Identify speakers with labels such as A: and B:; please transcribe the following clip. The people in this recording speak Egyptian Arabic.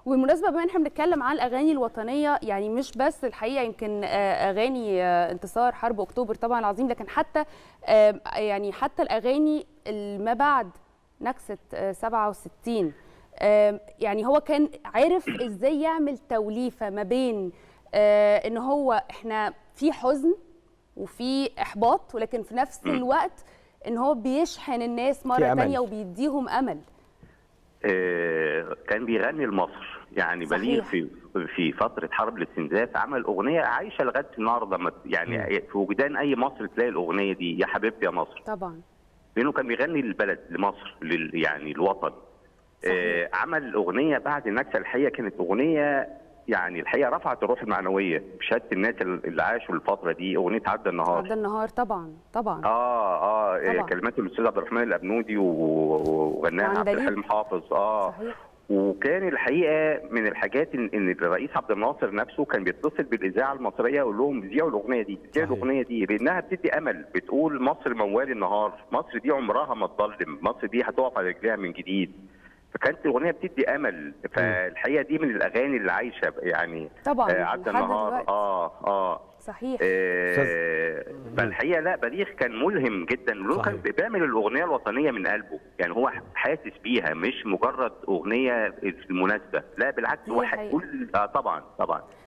A: وبالمناسبه بما ان احنا بنتكلم عن الاغاني الوطنيه يعني مش بس الحقيقه يمكن آه، اغاني آه، انتصار حرب اكتوبر طبعا العظيم لكن حتى آه، يعني حتى الاغاني ما بعد نكسه آه، 67 آه، يعني هو كان عارف ازاي يعمل توليفه ما بين آه، ان هو احنا في حزن وفي احباط ولكن في نفس الوقت ان هو بيشحن الناس مره
B: أمل.
A: تانية وبيديهم امل
C: آه، كان بيغني لمصر يعني بليغ
A: صحيح.
C: في في فتره حرب الاستنزاف عمل اغنيه عايشه لغايه النهارده ما- يعني في وجدان اي مصري تلاقي الاغنيه دي يا حبيبتي يا مصر
A: طبعا
C: لانه كان بيغني للبلد لمصر لل يعني الوطن
A: صحيح.
C: آه عمل اغنيه بعد النكسه الحقيقه كانت اغنيه يعني الحقيقه رفعت الروح المعنويه بشهاده الناس اللي عاشوا الفتره دي اغنيه عدى النهار
A: عدى النهار طبعا طبعا
C: اه اه
A: طبعا.
C: آه، كلمات الاستاذ عبد الرحمن الابنودي و- و- وغناها عبد
A: وعندليب.
C: الحليم حافظ اه
A: صحيح
C: وكان الحقيقه من الحاجات ان إن الرئيس عبد الناصر نفسه كان بيتصل بالاذاعه المصريه يقول لهم ذيعوا الاغنيه دي ذيعوا
B: صحيح.
C: الاغنيه دي لانها بتدي امل بتقول مصر موال النهار مصر دي عمرها ما تظلم مصر دي هتقف على رجليها من جديد فكانت الاغنيه بتدي امل فالحقيقه دي من الاغاني اللي عايشه يعني
A: طبعا
C: آه عدى
A: لحد
C: النهار
A: دلوقتي.
C: اه اه
A: صحيح
C: آه، فالحقيقه لا بليغ كان ملهم جدا لانه
B: صحيح.
C: كان بيعمل الاغنيه الوطنيه من قلبه يعني هو حاسس بيها مش مجرد اغنيه في المناسبه لا بالعكس
A: دي
C: هو
A: حقيقة.
C: كل آه طبعا طبعا